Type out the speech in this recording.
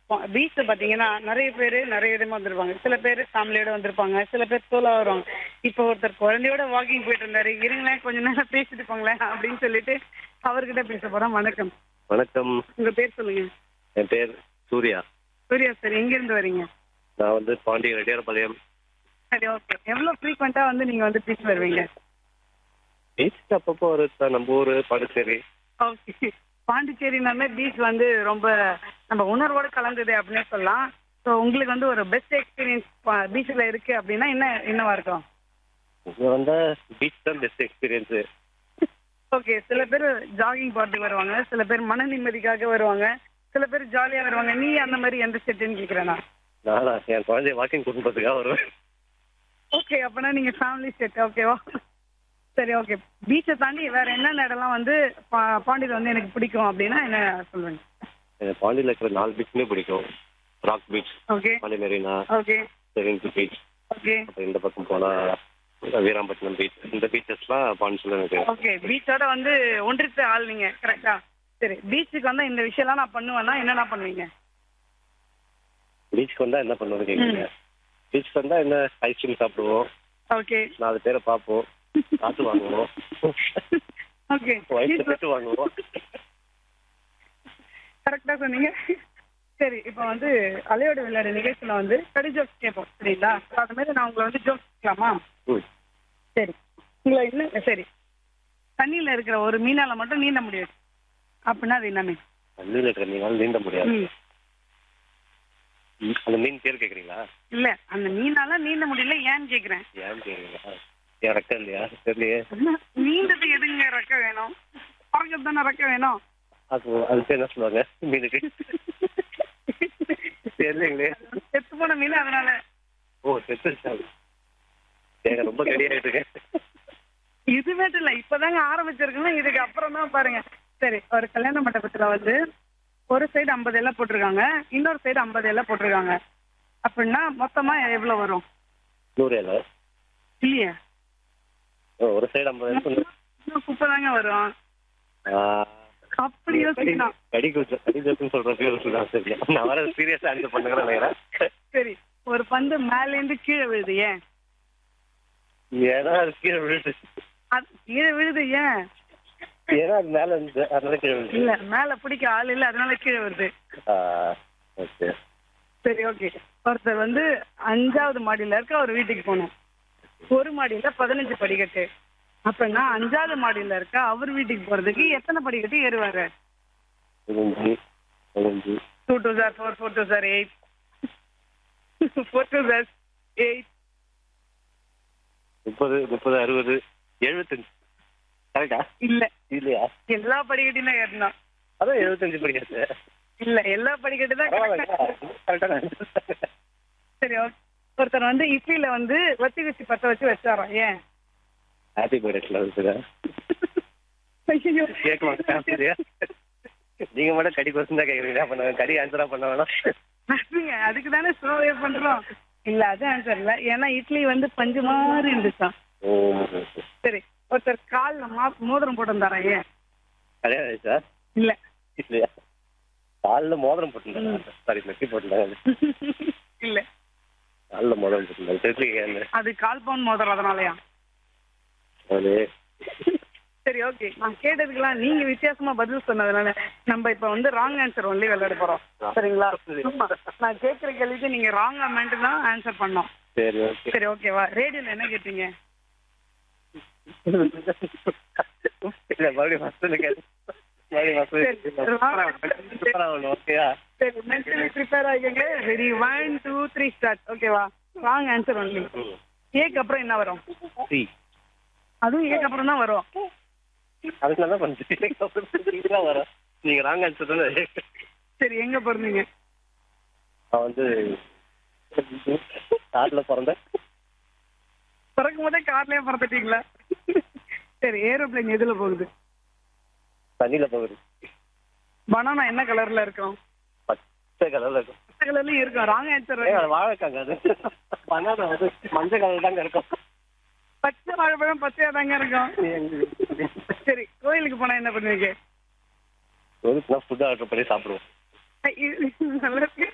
பீச்ல பாத்தீங்கன்னா நிறைய பேர் நிறைய விதமா வந்திருப்பாங்க சில பேர் ஃபேமிலியோட வந்திருப்பாங்க சில பேர் சோலா வருவாங்க இப்போ ஒருத்தர் குழந்தையோட வாக்கிங் போயிட்டு இருந்தாரு இருங்களேன் கொஞ்ச நேரம் பேசிட்டு போங்களேன் அப்படின்னு சொல்லிட்டு அவர்கிட்ட பேச போறோம் வணக்கம் வணக்கம் உங்க பேர் சொல்லுங்க என் பேர் சூர்யா சூர்யா சார் எங்க இருந்து வரீங்க நான் வந்து பாண்டி ரெட்டியார்பாளையம் சரி ஓகே எவ்வளவு ஃப்ரீக்வெண்டா வந்து நீங்க வந்து பீச் வருவீங்க பீச் அப்பப்போ ஒரு சார் நம்ம ஊர் பாண்டிச்சேரி ஓகே பாண்டிச்சேரினாலே பீச் வந்து ரொம்ப நம்ம உணர்வோட கலந்தது அப்படின்னு சொல்லலாம் ஸோ உங்களுக்கு வந்து ஒரு பெஸ்ட் எக்ஸ்பீரியன்ஸ் பீச்சில் இருக்கு அப்படின்னா என்ன என்னவா இருக்கும் இங்கே வந்தால் பீச் தான் பெஸ்ட் எக்ஸ்பீரியன்ஸு ஓகே சில பேர் ஜாகிங் போறதுக்கு வருவாங்க சில பேர் மன நிம்மதிக்காக வருவாங்க சில பேர் ஜாலியா வருவாங்க நீ அந்த மாதிரி எந்த செட்டுன்னு கேக்குறேனா நானா என் குழந்தைய வாக்கிங் கூட்டிட்டு போகிறதுக்காக வருவேன் ஓகே அப்பனா நீங்க ஃபேமிலி செட் ஓகேவா சரி ஓகே பீச்சை தாண்டி வேற என்னென்ன இடம்லாம் வந்து பா- பாண்டியில வந்து எனக்கு பிடிக்கும் அப்படின்னா என்ன சொல்லுங்க எனக்கு பாண்டியில் இருக்கிற நாலு பீச்சுமே பிடிக்கும் rock beach okay Pondy Marina okay செரிங்கு பீச் ஓகே அப்புறம் இந்த பக்கம் போனால் வீராம்பட்டினம் பீச் இந்த பீச்சஸ்லாம் பாண்டிச்சில் எனக்கு ஓகே பீச்சோட வந்து ஒன்றித்து ஆள் நீங்க கரெக்டா சரி பீச்சுக்கு வந்தா இந்த விஷயம்லாம் நான் பண்ணுவேன்னா என்னென்ன பண்ணுவீங்க பீச்சுக்கு வந்தால் என்ன பண்ணுவோம்னு கேட்குறீங்க பீச்சுக்கு வந்தால் என்ன ஐஸ்கிரீம் சாப்பிடுவோம் ஓகே நாலு பேரை பார்ப்போம் காற்று வாங்குவோம் ஓகே வயசு பெற்று வாங்குவோம் கரெக்டா சொன்னீங்க சரி இப்போ வந்து அலையோட விளையாடு நிகழ்ச்சியில வந்து கடி ஜோக்ஸ் கேட்போம் சரிங்களா So, அது மாதிரி நான் உங்களை வந்து ஜோக்ஸ் கேட்கலாமா ம் சரி உங்களை என்ன சரி தண்ணியில இருக்கிற ஒரு மீனால மட்டும் நீந்த முடியாது அப்படின்னா அது என்ன மீன் தண்ணியில் இருக்கிற மீனால நீந்த முடியாது ம். அந்த மீன் பேர் கேக்குறீங்களா இல்ல அந்த மீனால நீந்த முடியல ஏன்னு கேக்குறேன் ஏன் கேக்குறீங்களா ஏன் ரெக்கம் இல்லையா தெரியலையே நீந்ததுக்கு எதுங்க ரெக்க வேணும் பறக்கிறது தானே ரெக்க வேணும் அது அது பேர் என்ன சொல்லுவாங்க மீனுக்கு தெரியலைங்களே செத்து போன மீன் அதனால ஓ செத்து ஏங்க ரொம்ப கடியாயிட்டு இருக்கேன் இது மட்டும் இல்ல இப்பதாங்க ஆரம்பிச்சிருக்கணும் இதுக்கு அப்புறம் தான் பாருங்க சரி ஒரு கல்யாண மண்டபத்துல வந்து ஒரு சைடு ஐம்பது எல்லாம் போட்டிருக்காங்க இன்னொரு சைடு ஐம்பது எல்லாம் போட்டிருக்காங்க அப்படின்னா மொத்தமா எவ்வளவு வரும் நூறு ஏழு இல்லையா ஓ, ஒரு சைடு ஐம்பது இன்னும் குப்பை தாங்க வரும் அப்படி யோசிக்கலாம் கடி குச்ச கடி ஜோக்குன்னு சொல்ற பேர் தான் சரி நான் வர சீரியஸா ஆன்சர் பண்ணுங்கன்னு நினைக்கிறேன் சரி ஒரு பந்து மேல இருந்து கீழே விழுது ஏன் ஏன்னா அது கீழே விழுது அது கீழே விழுது ஏன் ஏன்னா அது மேல இருந்து அதனால கீழே விழுது இல்ல மேல பிடிக்க ஆள் இல்ல அதனால கீழே வருது ஓகே சரி ஓகே ஒருத்தர் வந்து அஞ்சாவது மாடியில இருக்க ஒரு வீட்டுக்கு போகணும் ஒரு மாடியில பதினஞ்சு படிக்கட்டு அப்படின்னா அஞ்சாவது மாடியில இருக்க அவர் வீட்டுக்கு போறதுக்கு எத்தனை படிக்கட்டு ஏறுவாரு பதினஞ்சு பதினஞ்சு two two sir four four two sir eight four two sir eight முப்பது முப்பது அறுபது எழுபத்தஞ்சு கரெக்டா இல்ல இல்லையா எல்லா படிக்கட்டையும் ஏறணும் அதான் எழுபத்தஞ்சு படிக்கிறது இல்ல எல்லா படிக்கட்டு தான் கரெக்டா சரி ஓகே ஒருத்தர் வந்து இட்லியில வந்து வத்தி வச்சு பத்த வச்சு வச்சாராம் ஏன் ஹாப்பி பர்த்டே இருக்குதா ஐயோ கேட்க மாட்டேன் நீங்க மட்டும் கடி கொஸ்டின் தான் கேக்குறீங்க அப்ப நான் கடி ஆன்சரா பண்ண வேணாம் அதுங்க அதுக்கு தானே சோவே பண்றோம் இல்ல அது ஆன்சர் இல்ல ஏன்னா இட்லி வந்து பஞ்சு மாதிரி இருந்துச்சாம் ஓ சரி ஒருத்தர் கால்ல மா மோதிரம் போட்டு வந்தாரா ஏன் கல்யாணம் ஆயிடுச்சா இல்ல இல்லையா காலில் மோதிரம் போட்டுருந்தாங்க சாரி மெட்டி போட்டுருந்தாங்க இல்ல காலில் மோதிரம் போட்டுருந்தாங்க தெரியல அது கால் பவுன் மோதிரம் அதனாலயா அது சரி ஓகே நான் கேட்டதுக்கெல்லாம் நீங்க வித்தியாசமா பதில் சொன்னதுனால நம்ம இப்ப வந்து ராங் ஆன்சர் ஒன்லி விளையாட போறோம் சரிங்களா ஆமா. நான் கேட்கிற கேள்விக்கு நீங்க ராங் அமெண்ட் தான் ஆன்சர் பண்ணோம் சரி ஓகே சரி ஓகேவா ரேடியோல என்ன கேட்டீங்க இல்ல மறுபடியும் ஃபர்ஸ்ட் கேட்டு மறுபடியும் சரி. ஃபர்ஸ்ட் ஓகேயா சரி மென்டலி ப்ரிப்பேர் ஆகிக்கங்க ready one two three start ஓகேவா ராங் ஆன்சர் ஒன்லி ஏக்கு அப்புறம் என்ன வரும் சி அதுவும் ஏக்கு அப்புறம் தான் வரும் அதுக்கு நல்லா பண்ணுறேன் வரும் நீங்க ராங் ஆன்சர் தானே சரி எங்க பிறந்தீங்க நான் வந்து காட்டில் பிறந்தேன் பிறக்கும் போதே கார்லயே பிறந்துட்டீங்களா சரி ஏரோப்ளேன் எதுல போகுது தண்ணியில் போகுது பனானா என்ன கலர்ல இருக்கும் பச்சை கலர்ல இருக்கும் பச்சை கலர்லயும் இருக்கும் ராங் ஆன்சர் ஏங்க, அது வாழைக்காங்க அது பனானா வந்து மஞ்சள் கலர் தாங்க இருக்கும் பச்சை வாழைப்பழம் பச்சையா தாங்க இருக்கும் சரி கோயிலுக்கு போனா என்ன பண்ணுவீங்க ஒரு ஃபுட் ஆர்டர் பண்ணி சாப்பிடுவோம் ஐ, இது நல்லா இருக்கு